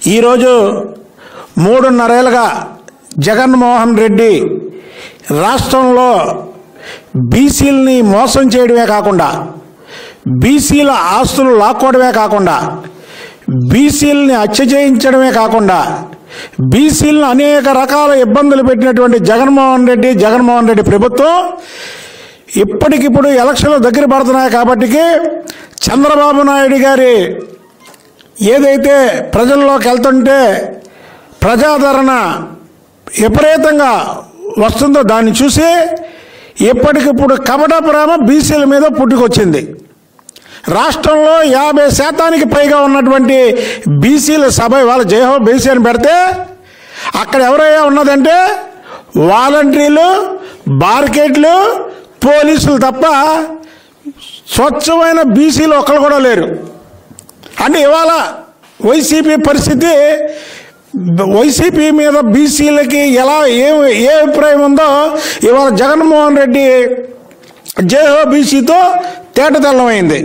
ఈరోజు మూడున్నరేళ్ళుగా జగన్మోహన్ రెడ్డి రాష్ట్రంలో బీసీలని మోసం చేయడమే కాకుండా బీసీల ఆస్తులు లాక్కోవడమే కాకుండా బీసీలని హత్య చేయించడమే కాకుండా బీసీలను అనేక రకాల ఇబ్బందులు పెట్టినటువంటి జగన్మోహన్ రెడ్డి జగన్మోహన్ రెడ్డి ప్రభుత్వం ఇప్పటికిప్పుడు ఎలక్షన్లు దగ్గర పడుతున్నాయి కాబట్టికి చంద్రబాబు నాయుడు గారి ఏదైతే ప్రజల్లోకి వెళ్తుంటే ప్రజాదరణ విపరీతంగా వస్తుందో దాన్ని చూసి ఇప్పటికిప్పుడు కపట ప్రేమ బీసీల మీద పుట్టుకొచ్చింది రాష్ట్రంలో యాభై శాతానికి పైగా ఉన్నటువంటి బీసీల సభ ఇవాళ జయహో బీసీ అని పెడితే అక్కడ ఎవరయ్యా ఉన్నదంటే వాలంటీర్లు బార్కెట్లు పోలీసులు తప్ప స్వచ్ఛమైన బీసీలు ఒక్కరు కూడా లేరు అంటే ఇవాళ వైసీపీ పరిస్థితి వైసీపీ మీద బీసీలకి ఎలా ఏ ఏ అభిప్రాయం ఉందో ఇవాళ జగన్మోహన్ రెడ్డి జేహో బీసీతో తేటతెల్లమైంది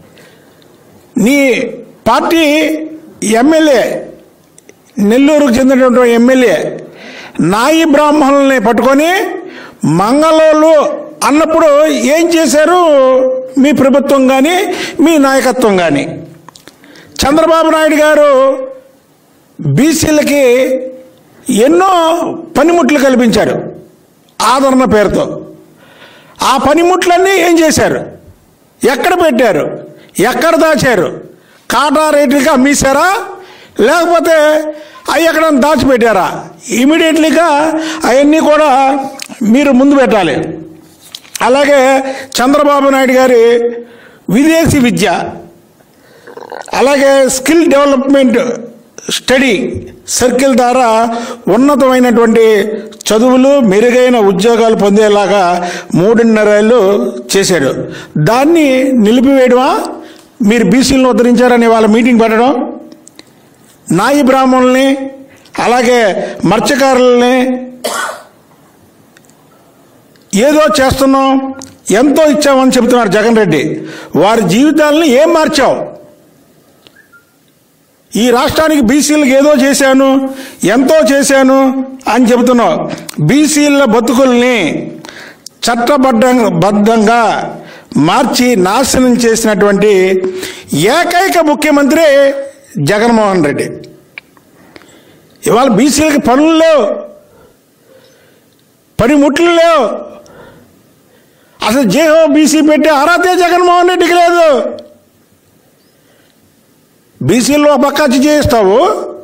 నీ పార్టీ ఎమ్మెల్యే నెల్లూరుకు చెందినటువంటి ఎమ్మెల్యే నాయి బ్రాహ్మణుల్ని పట్టుకొని మంగళోళ్ళు అన్నప్పుడు ఏం చేశారు మీ ప్రభుత్వం కానీ మీ నాయకత్వం కానీ చంద్రబాబు నాయుడు గారు బీసీలకి ఎన్నో పనిముట్లు కల్పించారు ఆదరణ పేరుతో ఆ పనిముట్లన్నీ ఏం చేశారు ఎక్కడ పెట్టారు ఎక్కడ దాచారు కాటా రేట్లకి అమ్మేశారా లేకపోతే అవి ఎక్కడ దాచిపెట్టారా ఇమీడియట్లీగా అవన్నీ కూడా మీరు ముందు పెట్టాలి అలాగే చంద్రబాబు నాయుడు గారి విదేశీ విద్య అలాగే స్కిల్ డెవలప్మెంట్ స్టడీ సర్కిల్ ద్వారా ఉన్నతమైనటువంటి చదువులు మెరుగైన ఉద్యోగాలు పొందేలాగా మూడున్నరేళ్ళు చేశాడు దాన్ని నిలిపివేయడమా మీరు బీసీలను ఉద్ధరించారని వాళ్ళ మీటింగ్ పెట్టడం నాయి బ్రాహ్మణుల్ని అలాగే మత్స్యకారుల్ని ఏదో చేస్తున్నాం ఎంతో ఇచ్చామని చెబుతున్నారు జగన్ రెడ్డి వారి జీవితాలని ఏం మార్చావు ఈ రాష్ట్రానికి బీసీలకు ఏదో చేశాను ఎంతో చేశాను అని చెబుతున్నావు బీసీల బతుకుల్ని చట్టబద్ధంగా బద్ధంగా మార్చి నాశనం చేసినటువంటి ఏకైక ముఖ్యమంత్రి జగన్మోహన్ రెడ్డి ఇవాళ బీసీలకి పనులు లేవు పనిముట్లు లేవు అసలు జేహో బీసీ పెట్టి అర్హతే జగన్మోహన్ రెడ్డికి లేదు బీసీలో ఒక పక్క హత్య చేయిస్తావు